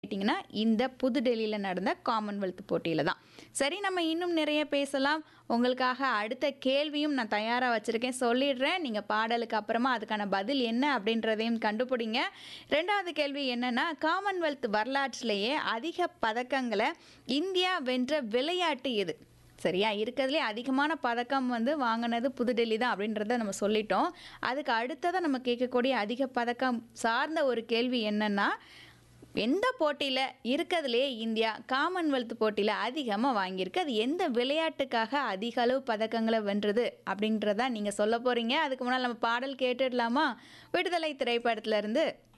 கேட்டிங்கன்னா இந்த புதுடெல்லியில் நடந்த காமன்வெல்த் போட்டியில் தான் சரி நம்ம இன்னும் நிறைய பேசலாம் உங்களுக்காக அடுத்த கேள்வியும் நான் தயாராக வச்சுருக்கேன் சொல்லிடுறேன் நீங்கள் பாடலுக்கு அப்புறமா அதுக்கான பதில் என்ன அப்படின்றதையும் கண்டுபிடிங்க ரெண்டாவது கேள்வி என்னென்னா காமன்வெல்த் வரலாற்றிலேயே அதிக பதக்கங்களை இந்தியா வென்ற விளையாட்டு எது சரியா இருக்கிறதுலே அதிகமான பதக்கம் வந்து வாங்கினது புதுடெல்லி தான் அப்படின்றத நம்ம சொல்லிட்டோம் அதுக்கு அடுத்ததாக நம்ம கேட்கக்கூடிய அதிக பதக்கம் சார்ந்த ஒரு கேள்வி என்னென்னா எந்த போட்டியில் இருக்கிறதுலே இந்தியா காமன்வெல்த் போட்டியில் அதிகமாக வாங்கியிருக்கு அது எந்த விளையாட்டுக்காக அதிக அளவு பதக்கங்களை வென்றது அப்படின்றத நீங்கள் சொல்ல போகிறீங்க அதுக்கு முன்னால் நம்ம பாடல் கேட்டுடலாமா விடுதலை திரைப்படத்துல இருந்து